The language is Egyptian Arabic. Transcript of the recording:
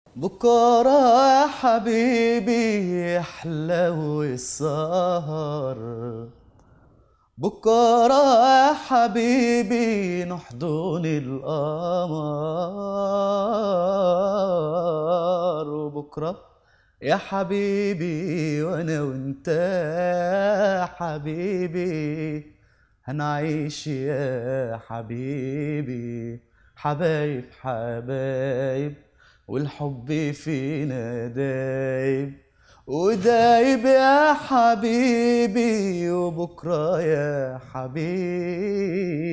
بكرة يا حبيبي يحلو السهر بكرة يا حبيبي نحضن القمر وبكرة يا حبيبي وانا وانت يا حبيبي هنعيش يا حبيبي حبايب حبايب والحب فينا دايب ودايب يا حبيبي وبكرة يا حبيبي